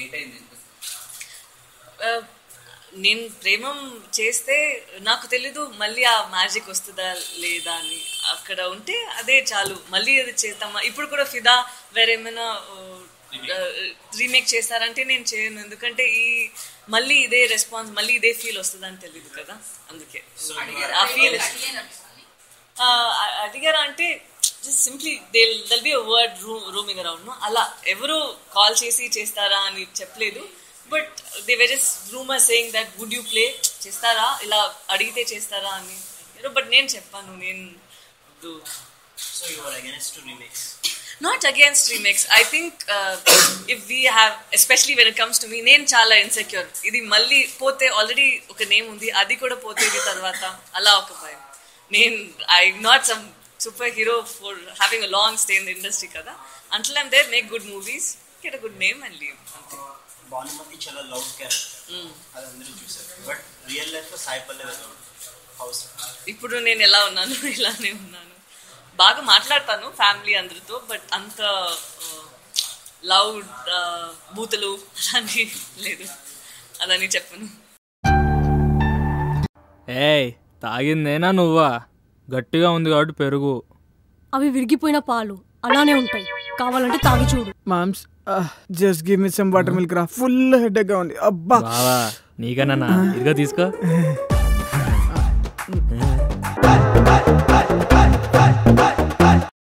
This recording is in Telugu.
లేట్ అయింది ఆ, నేను ప్రేమం చేస్తే నాకు తెలీదు మళ్ళీ ఆ మ్యాజిక్ వస్తుందా లేదా అని అక్కడ ఉంటే అదే చాలు మళ్ళీ అది చేద్దామా ఇప్పుడు కూడా ఫిదా వేరేమైనా రీమేక్ చేస్తారంటే నేను చేయను ఎందుకంటే ఈ మళ్ళీ ఇదే రెస్పాన్స్ మళ్ళీ ఇదే ఫీల్ వస్తుందని తెలియదు కదా అందుకే ఆ ఫీల్ అడిగారా అంటే జస్ట్ సింప్లీ దే దల్ be word room roaming around అలా ఎవరు కాల్ చేసి చేస్తారా అని చెప్పలేదు but they were just rumour saying that would you play చేస్తారా ఇలా అడిగితే చేస్తారా అని బట్ నేను చెప్పాను నేను so your against to remakes not against remakes I think if we have especially when it comes to me నేను చాలా ఇన్సెక్యూర్ ఇది మళ్ళీ పోతే ఆల్రెడీ ఒక నేమ్ ఉంది అది కూడా పోతే ఇది తర్వాత అలా ఒక భయం నేను I not some super hero for having a long stay in the industry కదా అంట్లో and there make good movies get a good name and leave అంతే భానుమతి చాలా లౌడ్ క్యారెక్టర్ అది అందరూ చూసారు బట్ రియల్ లైఫ్ లో సాయి పల్లవి లౌడ్ హౌస్ ఇప్పుడు నేను ఎలా ఉన్నాను ఇలానే ఉన్నాను బాగా మాట్లాడతాను ఫ్యామిలీ అందరితో బట్ అంత లౌడ్ బూతులు అలాంటి లేదు అదని చెప్పను ఏయ్ తాగిందేనా నువ్వా గట్టిగా ఉంది కాబట్టి పెరుగు అవి విరిగిపోయిన పాలు అలానే ఉంటాయి కావాలంటే తాగి చూడు moms just give me some water milk రా ఫుల్ హెడ్ గా ఉంది అబ్బా బావా నీకన్నా ఇదిగా తీసుకో